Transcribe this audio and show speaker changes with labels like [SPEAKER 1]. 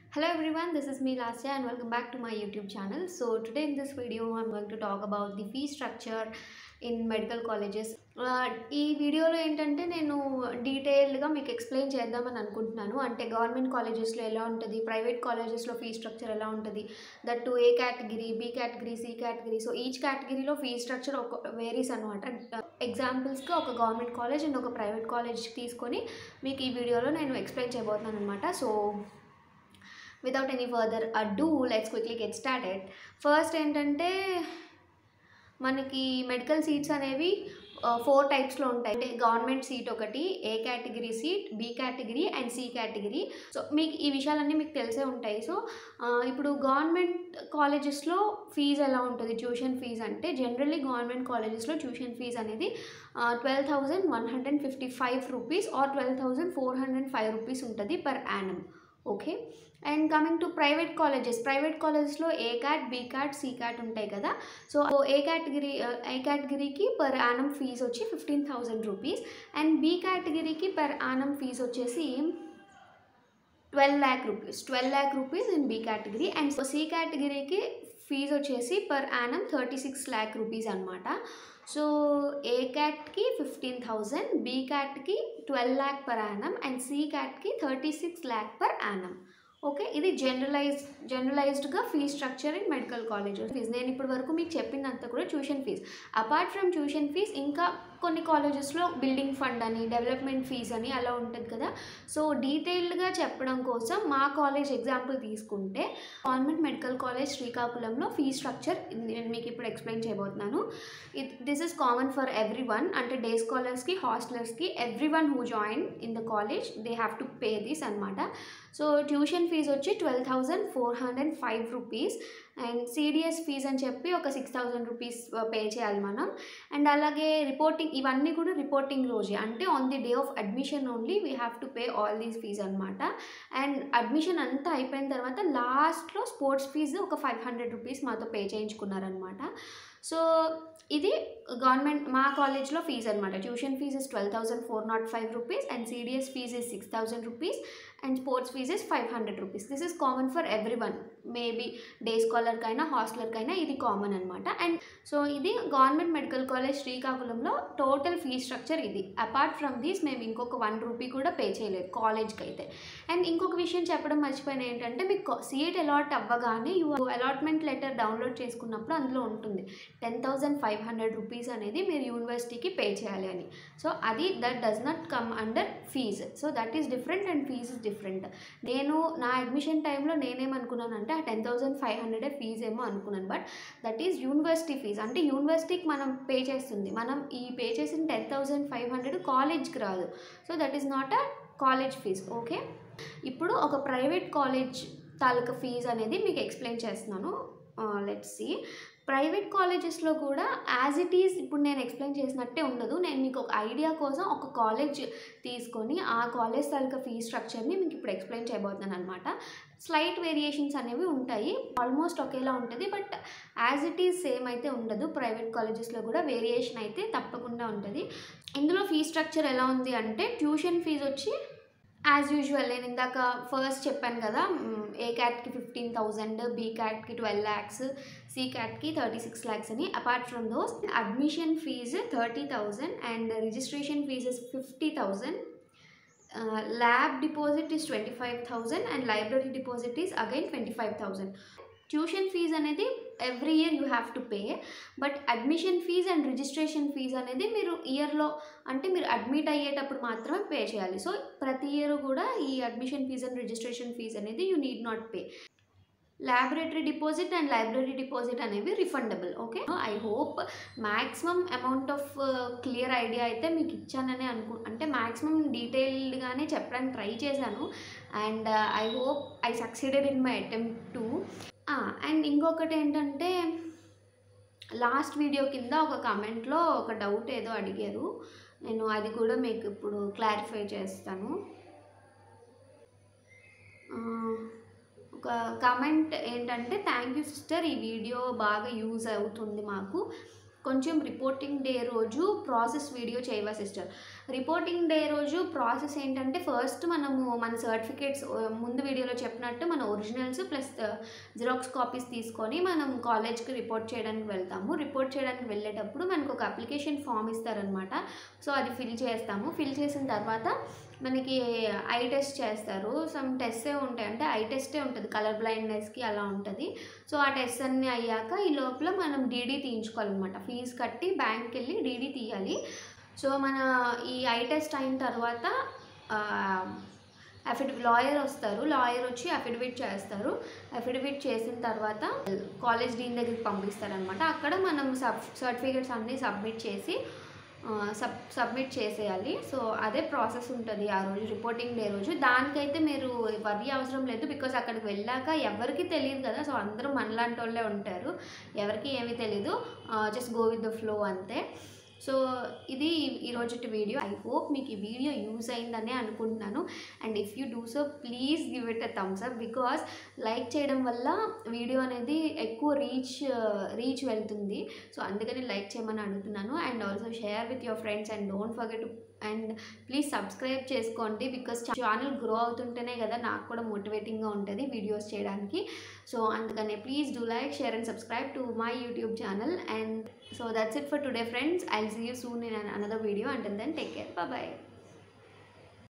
[SPEAKER 1] Hello everyone, this is me Lasya and welcome back to my YouTube channel. So today in this video I'm going to talk about the fee structure in medical colleges. Uh, ఈ వీడియోలో ఏంటంటే నేను డీటెయిల్డ్గా మీకు explain చేద్దామని అనుకుంటున్నాను అంటే government కాలేజెస్లో ఎలా ఉంటుంది ప్రైవేట్ కాలేజెస్లో ఫీ స్ట్రక్చర్ ఎలా ఉంటుంది that to A category B category C category so each కేటగిరీలో ఫీ స్ట్రక్చర్ ఒక వేరీస్ అనమాట ఎగ్జాంపుల్స్కి ఒక గవర్నమెంట్ కాలేజ్ అండ్ ఒక ప్రైవేట్ కాలేజ్ తీసుకొని మీకు ఈ వీడియోలో నేను ఎక్స్ప్లెయిన్ చేయబోతున్నాను అనమాట so without any further ado let's quickly get started first ఏంటంటే మనకి మెడికల్ సీట్స్ అనేవి ఫోర్ టైప్స్లో ఉంటాయి అంటే గవర్నమెంట్ సీట్ ఒకటి A category seat B category and C category so మీకు ఈ విషయాలన్నీ మీకు తెలిసే ఉంటాయి సో ఇప్పుడు గవర్నమెంట్ కాలేజెస్లో ఫీజు ఎలా ఉంటుంది ట్యూషన్ ఫీజు అంటే జనరల్లీ గవర్నమెంట్ కాలేజెస్లో ట్యూషన్ ఫీజు అనేది twelve thousand one hundred fifty five rupees or twelve thousand four hundred five rupees ఉంటుంది per annum okay and coming to private colleges private కాలేజెస్లో A cat B cat C cat ఉంటాయి కదా so A category A కేటగిరీకి per annum fees వచ్చి fifteen thousand rupees and B కేటగిరీకి per annum fees వచ్చేసి twelve lakh rupees twelve lakh rupees in B category and C కేటగిరీకి fees వచ్చేసి per annum thirty six lakh rupees అనమాట so A క్యాట్కి fifteen thousand B క్యాట్కి twelve lakh per annum and C క్యాట్కి thirty six lakh per annum okay ఇది generalise జనరలైజ్డ్గా fee structure in medical colleges fees నేను ఇప్పటి వరకు మీకు చెప్పిందంతా కూడా tuition fees apart from tuition fees ఇంకా కొన్ని కాలేజెస్లో బిల్డింగ్ ఫండ్ అని డెవలప్మెంట్ ఫీజ్ అని అలా ఉంటుంది కదా సో డీటెయిల్డ్గా చెప్పడం కోసం మా కాలేజ్ ఎగ్జాంపుల్ తీసుకుంటే గవర్నమెంట్ మెడికల్ కాలేజ్ శ్రీకాకుళంలో ఫీ స్ట్రక్చర్ నేను మీకు ఇప్పుడు ఎక్స్ప్లెయిన్ చేయబోతున్నాను it this is common for everyone అంటే డే స్కాలర్స్కి హాస్టలర్స్కి everyone who join in the college they have to pay this అనమాట సో ట్యూషన్ ఫీజు వచ్చి twelve thousand four hundred five rupees and CDS fees అని చెప్పి ఒక six thousand rupees pay చేయాలి మనం అండ్ అలాగే రిపోర్టింగ్ ఇవన్నీ కూడా రిపోర్టింగ్ రోజే అంటే on the day of admission only we have to pay all these fees అనమాట అండ్ అడ్మిషన్ అంతా అయిపోయిన తర్వాత లాస్ట్లో స్పోర్ట్స్ ఫీజు ఒక ఫైవ్ హండ్రెడ్ రూపీస్ మాతో పే చేయించుకున్నారనమాట సో ఇది గవర్నమెంట్ మా కాలేజ్లో ఫీజ్ అనమాట tuition fees is twelve thousand four not five rupees and CDS fees is six thousand rupees and sports fees is five hundred rupees this is common for everyone maybe day స్కాలర్కైనా హాస్టలర్కైనా ఇది common అనమాట and so ఇది government medical college శ్రీకాకుళంలో total fee structure ఇది apart from these మేము ఇంకొక one rupee కూడా పే చేయలేదు కాలేజ్కి అయితే అండ్ ఇంకొక విషయం చెప్పడం మర్చిపోయిన ఏంటంటే మీకు సీట్ అలాట్ అవ్వగానే యూ అలాట్మెంట్ లెటర్ డౌన్లోడ్ చేసుకున్నప్పుడు అందులో ఉంటుంది ten thousand five hundred rupees అనేది మీరు యూనివర్సిటీకి పే చేయాలి అని సో అది that does not come under fees so that is different and fees is different నేను నా అడ్మిషన్ టైంలో నేనేమనుకున్నానంటే ఆ ten thousand five hundred fees ఏమో అనుకున్నాను but that is university fees అంటే యూనివర్సిటీకి మనం పే చేస్తుంది మనం ఈ పే చేసిన టెన్ థౌజండ్ ఫైవ్ హండ్రెడ్ కాలేజ్కి రాదు so that is not a college fees okay ఇప్పుడు ఒక ప్రైవేట్ కాలేజ్ తాలూకా ఫీజ్ అనేది మీకు ఎక్స్ప్లెయిన్ చేస్తున్నాను లెట్స్ సి ప్రైవేట్ కాలేజెస్లో కూడా యాజ్ ఇట్ ఈజ్ ఇప్పుడు నేను ఎక్స్ప్లెయిన్ చేసినట్టే ఉండదు నేను మీకు ఒక ఐడియా కోసం ఒక కాలేజ్ తీసుకొని ఆ కాలేజ్ తాలూకా ఫీ స్ట్రక్చర్ని మీకు ఇప్పుడు ఎక్స్ప్లెయిన్ చేయబోతున్నాను అనమాట స్లైట్ వేరియేషన్స్ అనేవి ఉంటాయి ఆల్మోస్ట్ ఒకేలా ఉంటుంది but as it is same అయితే ఉండదు ప్రైవేట్ కాలేజెస్లో కూడా వేరియేషన్ అయితే తప్పకుండా ఉంటుంది ఇందులో ఫీ స్ట్రక్చర్ ఎలా ఉంది అంటే ట్యూషన్ ఫీజు వచ్చి యాజ్ యూజువల్ నేను ఇందాక ఫస్ట్ చెప్పాను కదా ఏ క్యాట్కి ఫిఫ్టీన్ థౌజండ్ బీ క్యాట్కి ట్వెల్వ్ ల్యాక్స్ సి క్యాట్కి థర్టీ సిక్స్ ల్యాక్స్ అని apart from those admission fees thirty thousand and registration fees fifty thousand lab deposit is twenty five thousand and library deposit is again twenty five thousand tuition fees అనేది every year you have to pay but admission fees and registration fees అనేది మీరు ఇయర్లో అంటే మీరు admit అయ్యేటప్పుడు మాత్రమే pay చేయాలి so ప్రతి ఇయర్ కూడా ఈ admission fees and registration fees అనేది you need not pay laboratory deposit and library deposit అనేవి refundable okay I hope maximum amount of clear idea అయితే మీకు ఇచ్చానని అనుకు అంటే మ్యాక్సిమం డీటెయిల్డ్గానే చెప్పడానికి ట్రై చేశాను and I hope I succeeded in my attempt to and ఇంకొకటి ఏంటంటే లాస్ట్ వీడియో కింద ఒక కమెంట్లో ఒక డౌట్ ఏదో అడిగారు నేను అది కూడా మీకు ఇప్పుడు క్లారిఫై చేస్తాను ఒక కమెంట్ ఏంటంటే థ్యాంక్ యూ సిస్టర్ ఈ వీడియో బాగా యూజ్ అవుతుంది మాకు కొంచెం రిపోర్టింగ్ డే రోజు ప్రాసెస్ వీడియో చేయవా సిస్టర్ రిపోర్టింగ్ డే రోజు ప్రాసెస్ ఏంటంటే ఫస్ట్ మనము మన సర్టిఫికేట్స్ ముందు వీడియోలో చెప్పినట్టు మన ఒరిజినల్స్ ప్లస్ జిరాక్స్ కాపీస్ తీసుకొని మనం కాలేజ్కి రిపోర్ట్ చేయడానికి వెళ్తాము రిపోర్ట్ చేయడానికి వెళ్ళేటప్పుడు మనకు ఒక అప్లికేషన్ ఫామ్ ఇస్తారనమాట సో అది ఫిల్ చేస్తాము ఫిల్ చేసిన తర్వాత మనకి ఐ టెస్ట్ చేస్తారు సమ్ టెస్టే ఉంటాయి అంటే ఐ టెస్టే ఉంటుంది కలర్ బ్లైండ్నెస్కి అలా ఉంటుంది సో ఆ టెస్ట్ అన్నీ అయ్యాక ఈ లోపల మనం డీడీ తీయించుకోవాలన్నమాట ఫీజు కట్టి బ్యాంక్కి వెళ్ళి డీడీ తీయాలి సో మన ఈ ఐ టెస్ట్ అయిన తర్వాత అఫిడవిట్ లాయర్ వస్తారు లాయర్ వచ్చి అఫిడవిట్ చేస్తారు అఫిడవిట్ చేసిన తర్వాత కాలేజ్ డీన్ దగ్గరికి పంపిస్తారనమాట అక్కడ మనం సబ్ సర్టిఫికేట్స్ అన్నీ సబ్మిట్ చేసి ఆ, సబ్ సబ్మిట్ చేసేయాలి సో అదే ప్రాసెస్ ఉంటుంది ఆ రోజు రిపోర్టింగ్ డే రోజు దానికైతే మీరు వరి అవసరం లేదు బికాస్ అక్కడికి వెళ్ళాక ఎవరికి తెలియదు కదా సో అందరూ మనలాంటి వాళ్ళే ఉంటారు ఎవరికి ఏమీ తెలీదు just go with the flow అంతే సో ఇది ఈరోజు వీడియో ఐ హోప్ మీకు ఈ వీడియో యూజ్ అయిందనే అనుకుంటున్నాను and if you do so please give it a thumbs up because like చేయడం వల్ల వీడియో అనేది ఎక్కువ రీచ్ రీచ్ వెళ్తుంది సో అందుకని లైక్ చేయమని అడుగుతున్నాను and also share with your friends and don't forget and please subscribe చేసుకోండి బికాస్ ఛానల్ గ్రో అవుతుంటేనే కదా నాకు కూడా మోటివేటింగ్గా ఉంటుంది వీడియోస్ చేయడానికి సో అందుకనే please do like share and subscribe to my YouTube channel and so that's it for today friends I see you soon in another video and then take care bye